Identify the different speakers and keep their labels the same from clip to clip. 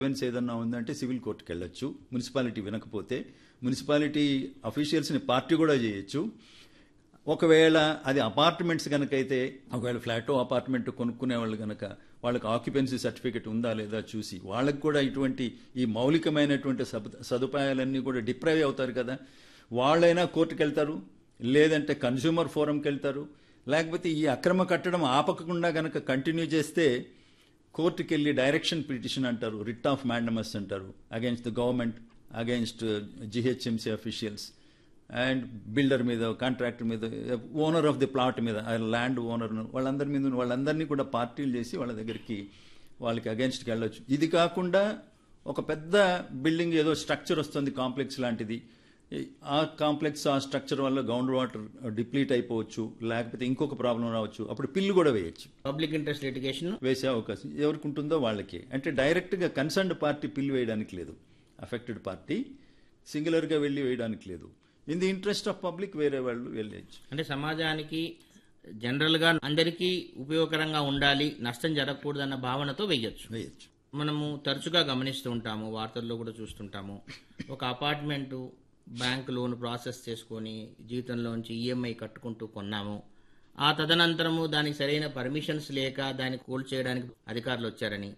Speaker 1: Evidence ఏదన్నా ఉందంటే civil కోర్టుకి వెళ్ళొచ్చు మున్సిపాలిటీ వినకపోతే మున్సిపాలిటీ అఫీషియల్స్ని పార్టీ కూడా చేయొచ్చు ఒకవేళ అది అపార్ట్మెంట్స్ కనుక అయితే ఒకవేళ ఫ్లాటో అపార్ట్మెంట్ కొనుక్కునే వాళ్ళు కనుక వాళ్ళకి ఆక్యుపెన్సీ సర్టిఫికేట్ ఉందా లేదా చూసి వాళ్ళకి కూడా ఇటువంటి ఈ మౌలికమైనటువంటి సబ- సదుపాయాలన్నీ కూడా డిప్రైవ్ అవుతారు కదా వాళ్ళైనా కోర్టుకు వెళ్తారు లేదంటే కన్స్యూమర్ ఫోరంకి వెళ్తారు లేకపోతే ఈ అక్రమ కట్టడం ఆపకుండా గనక కంటిన్యూ చేస్తే కోర్టుకి వెళ్ళి డైరెక్షన్ పిటిషన్ అంటారు రిట్ ఆఫ్ మ్యాండమస్ అంటారు against the government against GHMC officials and builder మీద కాంట్రాక్టర్ మీద ఓనర్ ఆఫ్ ది ప్లాట్ మీద ల్యాండ్ ఓనర్ వాళ్ళందరి మీద వాళ్ళందరినీ కూడా పార్టీలు చేసి వాళ్ళ దగ్గరికి వాళ్ళకి అగేన్స్ట్కి వెళ్ళొచ్చు ఇది కాకుండా ఒక పెద్ద బిల్డింగ్ ఏదో స్ట్రక్చర్ వస్తుంది కాంప్లెక్స్ లాంటిది ఆ కాంప్లెక్స్ ఆ స్ట్రక్చర్ వల్ల గ్రౌండ్ వాటర్ డిప్లీట్ అయిపోవచ్చు లేకపోతే ఇంకొక ప్రాబ్లం రావచ్చు అప్పుడు పిల్లు కూడా వేయచ్చు
Speaker 2: పబ్లిక్ ఇంట్రెస్ట్ లిటిగేషన్
Speaker 1: వేసే అవకాశం ఎవరికి ఉంటుందో వాళ్ళకి అంటే డైరెక్ట్గా కన్సర్న్డ్ పార్టీ పిల్లు వేయడానికి లేదు అఫెక్టెడ్ పార్టీ సింగులర్గా వెళ్ళి వేయడానికి లేదు in the interest of public వేరే వాళ్ళు వెళ్ళేయచ్చు
Speaker 2: అంటే సమాజానికి జనరల్ గా అందరికీ ఉపయోగకరంగా ఉండాలి నష్టం జరగకూడదన్న భావనతో వెయ్యొచ్చు
Speaker 1: వేయచ్చు
Speaker 2: మనము తరచుగా గమనిస్తూ ఉంటాము వార్తల్లో కూడా చూస్తుంటాము ఒక అపార్ట్మెంటు బ్యాంక్ లోన్ ప్రాసెస్ చేసుకొని జీతంలోంచి ఈఎంఐ కట్టుకుంటూ కొన్నాము ఆ తదనంతరము దానికి సరైన పర్మిషన్స్ లేక దాన్ని కూల్ చేయడానికి అధికారులు వచ్చారని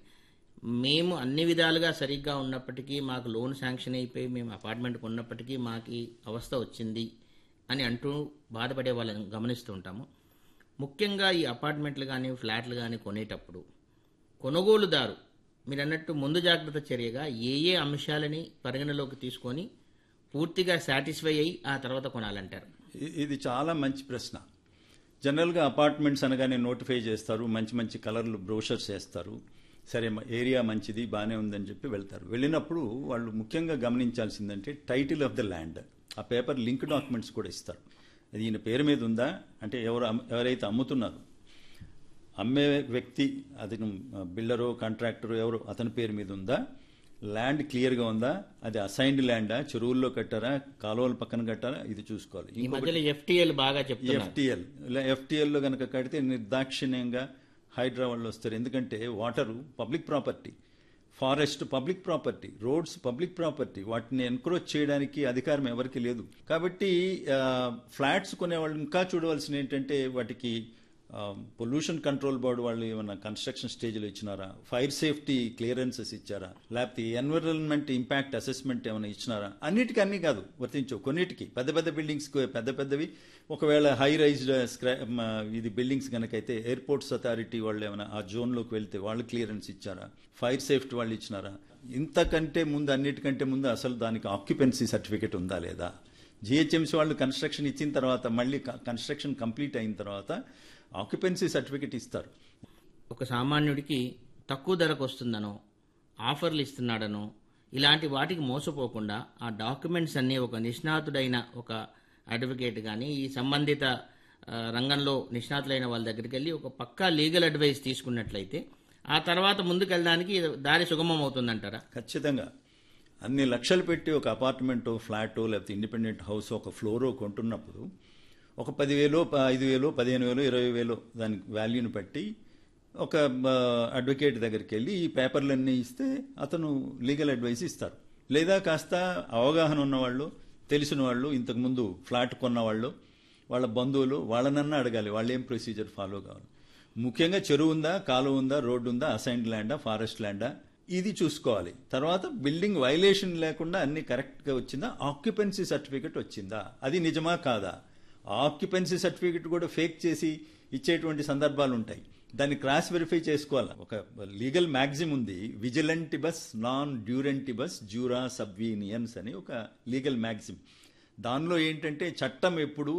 Speaker 2: మేము అన్ని విధాలుగా సరిగ్గా ఉన్నప్పటికీ మాకు లోన్ శాంక్షన్ అయిపోయి మేము అపార్ట్మెంట్ కొన్నప్పటికీ మాకు ఈ అవస్థ వచ్చింది అని అంటూ బాధపడే వాళ్ళని గమనిస్తూ ఉంటాము ముఖ్యంగా ఈ అపార్ట్మెంట్లు కానీ ఫ్లాట్లు కానీ కొనేటప్పుడు కొనుగోలుదారు మీరు అన్నట్టు ముందు జాగ్రత్త చర్యగా ఏ ఏ అంశాలని పరిగణలోకి తీసుకొని పూర్తిగా సాటిస్ఫై అయ్యి ఆ తర్వాత కొనాలంటారు
Speaker 1: ఇ- ఇది చాలా మంచి ప్రశ్న జనరల్గా అపార్ట్మెంట్స్ అనగానే నోటిఫై చేస్తారు మంచి మంచి కలర్లు బ్రోషర్స్ వేస్తారు సరే మ- ఏరియా మంచిది బాగానే ఉందని చెప్పి వెళ్తారు వెళ్ళినప్పుడు వాళ్ళు ముఖ్యంగా గమనించాల్సిందంటే టైటిల్ ఆఫ్ ద ల్యాండ్ ఆ పేపర్ లింక్ డాక్యుమెంట్స్ కూడా ఇస్తారు అది ఈయన పేరు మీద ఉందా అంటే ఎవరు అమ్- ఎవరైతే అమ్ముతున్నారు అమ్మే వ్యక్తి అతను బిల్డరో కాంట్రాక్టరో ఎవరు అతని పేరు మీద ఉందా ల్యాండ్ క్లియర్గా ఉందా అది అసైన్డ్ ల్యాండా చెరువుల్లో కట్టారా కాలువల పక్కన కట్టారా ఇది చూసుకోవాలి
Speaker 2: ఈ మధ్యలో ఎఫ్టీఎల్ బాగా చెప్తున్నారు
Speaker 1: ఎఫ్టిఎల్ ఎఫ్టిఎల్లో కనుక కడితే నిర్దాక్షిణ్యంగా హైడ్రా వాళ్ళు వస్తారు ఎందుకంటే water public property forest public property roads public property వాటిని ఎన్క్రోచ్ చేయడానికి అధికారం ఎవరికి లేదు కాబట్టి ఫ్లాట్స్ కొనేవాళ్ళు ఇంకా చూడవలసిన ఏంటంటే వాటికి పొల్యూషన్ కంట్రోల్ బోర్డు వాళ్ళు ఏమైనా కన్స్ట్రక్షన్ స్టేజ్లో ఇచ్చినారా ఫైర్ సేఫ్టీ క్లియరెన్సెస్ ఇచ్చారా లేకపోతే ఎన్విరాన్మెంట్ ఇంపాక్ట్ అసెస్మెంట్ ఏమైనా ఇచ్చినారా అన్నిటికీ అన్ని కాదు వర్తించవు కొన్నిటికి పెద్ద పెద్ద బిల్డింగ్స్ పెద్ద పెద్దవి ఒకవేళ హై రైజ్డ్ ఇది బిల్డింగ్స్ కనుకైతే ఎయిర్పోర్ట్స్ అథారిటీ వాళ్ళు ఏమైనా ఆ జోన్లోకి వెళ్తే వాళ్ళు క్లియరెన్స్ ఇచ్చారా ఫైర్ సేఫ్టీ వాళ్ళు ఇచ్చినారా ఇంతకంటే ముందు అన్నిటికంటే ముందు అసలు దానికి ఆక్యుపెన్సీ సర్టిఫికేట్ ఉందా లేదా జిహెచ్ఎంసీ వాళ్ళు కన్స్ట్రక్షన్ ఇచ్చిన తర్వాత మళ్ళీ కన్స్ట్రక్షన్ కంప్లీట్ అయిన తర్వాత ఆక్యుపెన్సీ సర్టిఫికేట్ ఇస్తారు
Speaker 2: ఒక సామాన్యుడికి తక్కువ ధరకు వస్తుందనో ఆఫర్లు ఇస్తున్నాడనో ఇలాంటి వాటికి మోసపోకుండా ఆ డాక్యుమెంట్స్ అన్ని ఒక నిష్ణాతుడైన ఒక అడ్వకేట్ కానీ ఈ సంబంధిత ఆ, రంగంలో నిష్ణాతులైన వాళ్ళ దగ్గరికి వెళ్ళి ఒక పక్కా లీగల్ అడ్వైస్ తీసుకున్నట్లయితే ఆ తర్వాత ముందుకెళ్ళడానికి దారి సుగమం అవుతుందంటారా
Speaker 1: ఖచ్చితంగా అన్ని లక్షలు పెట్టి ఒక అపార్ట్మెంటో ఫ్లాటో లేకపోతే ఇండిపెండెంట్ హౌస్ ఒక ఫ్లోరో కొంటున్నప్పుడు ఒక పదివేలు ఐదు వేలు పదిహేను వేలు ఇరవై వేలు దానికి వాల్యూని బట్టి ఒక అడ్వకేట్ దగ్గరికి వెళ్ళి ఈ పేపర్లన్నీ ఇస్తే అతను లీగల్ అడ్వైస్ ఇస్తారు లేదా కాస్త అవగాహన ఉన్నవాళ్ళు తెలిసిన వాళ్ళు ఇంతకుముందు ఫ్లాట్ కొన్నవాళ్ళు వాళ్ళ బంధువులు వాళ్ళనన్నా అడగాలి వాళ్ళు ఏం ప్రొసీజర్ ఫాలో కావాలి ముఖ్యంగా చెరువు ఉందా కాలువ ఉందా రోడ్డు ఉందా అసైన్డ్ ల్యాండా ఫారెస్ట్ ల్యాండా ఇది చూసుకోవాలి తర్వాత బిల్డింగ్ వైలేషన్ లేకుండా అన్ని కరెక్ట్గా వచ్చిందా ఆక్యుపెన్సీ సర్టిఫికెట్ వచ్చిందా అది నిజమా కాదా ఆక్యుపెన్సీ సర్టిఫికెట్ కూడా ఫేక్ చేసి ఇచ్చేటువంటి సందర్భాలు ఉంటాయి దాన్ని క్రాస్ వెరిఫై చేసుకోవాలి ఒక లీగల్ మ్యాగ్జిమ్ ఉంది విజిలెంటిబస్ నాన్ డ్యూరెంటిబస్ జ్యూరా సబ్వీనియన్స్ అని ఒక లీగల్ మ్యాగ్జిమ్ దానిలో ఏంటంటే చట్టం ఎప్పుడు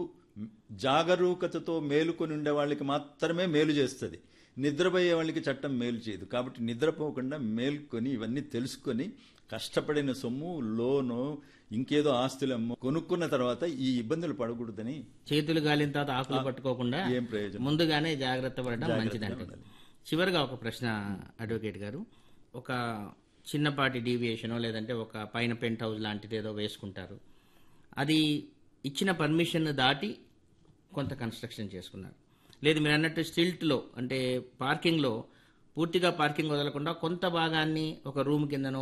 Speaker 1: జాగరూకతతో మేలుకొని ఉండే వాళ్ళకి మాత్రమే మేలు చేస్తుంది నిద్రపోయే వాళ్ళకి చట్టం మేలు చేయదు కాబట్టి నిద్రపోకుండా మేల్కొని ఇవన్నీ తెలుసుకొని కష్టపడిన సొమ్ము లోను ఇంకేదో ఆస్తులమ్మో కొనుక్కున్న తర్వాత ఈ ఇబ్బందులు పడకూడదని
Speaker 2: చేతులు గాలిన తర్వాత ఆకులు పట్టుకోకుండా
Speaker 1: ఏం ప్రయోజనం
Speaker 2: ముందుగానే జాగ్రత్త పడడం
Speaker 1: జాగ్రత్తగా
Speaker 2: మంచిదంటే
Speaker 1: ఉండాలి.
Speaker 2: చివరిగా ఒక ప్రశ్న అడ్వకేట్ గారు ఒక చిన్నపాటి డీవియేషనో లేదంటే ఒక పైన పెంట్ హౌస్ లాంటిది ఏదో వేసుకుంటారు అది ఇచ్చిన పర్మిషన్ దాటి కొంత కన్స్ట్రక్షన్ చేసుకున్నారు లేదు మీరు అన్నట్టు స్టిల్ట్లో అంటే పార్కింగ్లో పూర్తిగా పార్కింగ్ వదలకుండా కొంత భాగాన్ని ఒక రూమ్ కిందనో